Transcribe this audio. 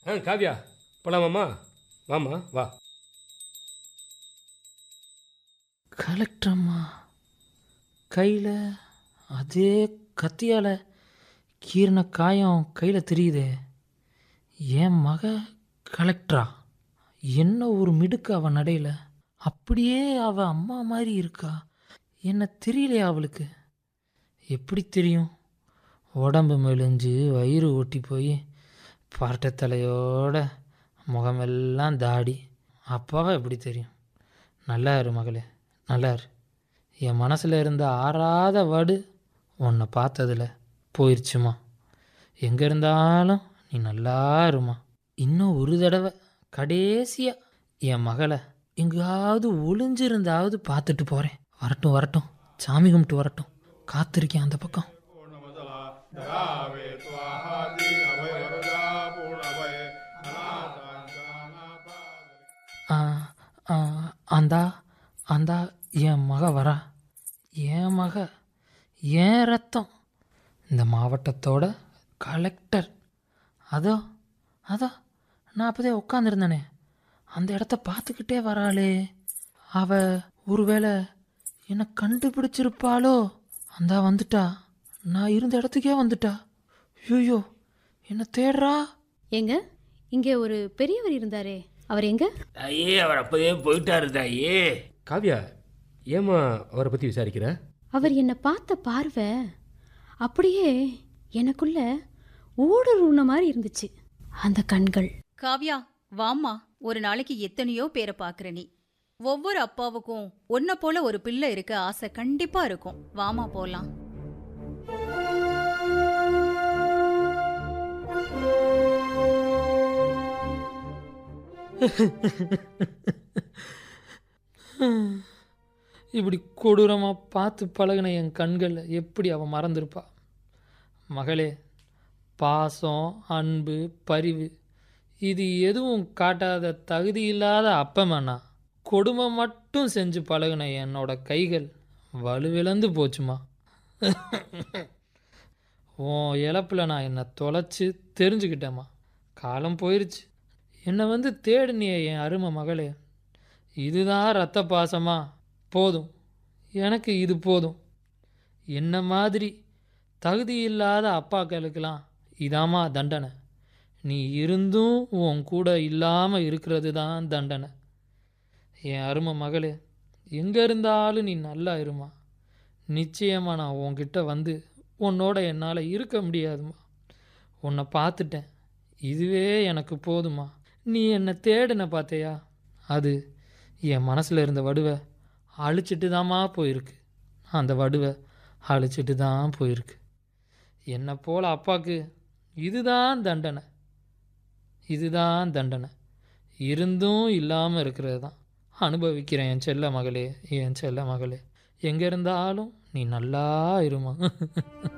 ஆ காவியா போலாமாம்மா வாம்மா வா கலெக்டர் அம்மா கையில் அதே கத்தியால் கீறின காயம் கையில் தெரியுதே என் மக கலெக்டரா என்ன ஒரு மிடுக்கு அவன் நடையில் அப்படியே அவ அம்மா மாதிரி இருக்கா என்ன தெரியலையா அவளுக்கு எப்படி தெரியும் உடம்பு மெலிஞ்சு வயிறு ஒட்டி போய் பரட்டை தலையோட முகமெல்லாம் தாடி அப்பாவை எப்படி தெரியும் நல்லா இரு மகளே நல்லா இரு என் மனசில் இருந்த ஆறாத வடு உன்னை பார்த்ததில் போயிடுச்சுமா எங்கே இருந்தாலும் நீ நல்லா இருமா இன்னும் ஒரு தடவை கடைசியாக என் மகளை எங்கேயாவது ஒளிஞ்சிருந்தாவது பார்த்துட்டு போகிறேன் வரட்டும் வரட்டும் சாமி கும்பிட்டு வரட்டும் காத்திருக்கேன் அந்த பக்கம் ஆ, ஆ, அந்தா அந்தா என் மக வரா என் மக என் ரத்தம் இந்த மாவட்டத்தோட கலெக்டர் அதோ அதோ நான் அப்போதே உட்காந்துருந்தேனே அந்த இடத்த பார்த்துக்கிட்டே வராளே அவ ஒருவேளை என்னை கண்டுபிடிச்சிருப்பாளோ அந்தா வந்துட்டா நான் இருந்த இடத்துக்கே வந்துட்டா ஐயோ என்ன தேடுறா ஏங்க இங்கே ஒரு பெரியவர் இருந்தாரே அவர் எங்க தாயே அவர் அப்போதே போயிட்டாரு தாயே காவியா ஏம்மா அவரை பற்றி விசாரிக்கிற அவர் என்னை பார்த்த பார்வை அப்படியே எனக்குள்ள ஊடுருவுன மாதிரி இருந்துச்சு அந்த கண்கள் காவ்யா வாம்மா ஒரு நாளைக்கு எத்தனையோ பேரை பார்க்குற நீ ஒவ்வொரு அப்பாவுக்கும் உன்னை போல ஒரு பிள்ளை இருக்க ஆசை கண்டிப்பா இருக்கும் வாமா போலாம் இப்படி கொடூரமாக பார்த்து பழகின என் கண்கள் எப்படி அவன் மறந்திருப்பா மகளே பாசம் அன்பு பரிவு இது எதுவும் காட்டாத தகுதி இல்லாத அப்பமண்ணா கொடுமை மட்டும் செஞ்சு பழகின என்னோட கைகள் வலுவிழந்து போச்சுமா உன் இழப்பில் நான் என்னை தொலைச்சி தெரிஞ்சுக்கிட்டேம்மா காலம் போயிருச்சு என்னை வந்து தேடுனியே என் அருமை மகளே இதுதான் ரத்த பாசமா போதும் எனக்கு இது போதும் என்ன மாதிரி தகுதி இல்லாத அப்பாக்களுக்கெல்லாம் இதாம்மா தண்டனை நீ இருந்தும் உன் கூட இல்லாமல் இருக்கிறது தான் தண்டனை என் அருமை மகளே எங்கே இருந்தாலும் நீ நல்லா இருமா நிச்சயமாக நான் உன்கிட்ட வந்து உன்னோட என்னால் இருக்க முடியாதும்மா உன்னை பார்த்துட்டேன் இதுவே எனக்கு போதுமா நீ என்னை தேடின பார்த்தியா அது என் மனசில் இருந்த வடுவை அழிச்சிட்டு தாம்மா போயிருக்கு அந்த வடுவை அழிச்சிட்டு தான் போயிருக்கு என்னை போல் அப்பாவுக்கு இதுதான் தண்டனை இதுதான் தண்டனை இருந்தும் இல்லாமல் இருக்கிறது தான் அனுபவிக்கிறேன் என் செல்ல மகளே என் செல்ல மகளே எங்கே இருந்தாலும் நீ நல்லா இருமா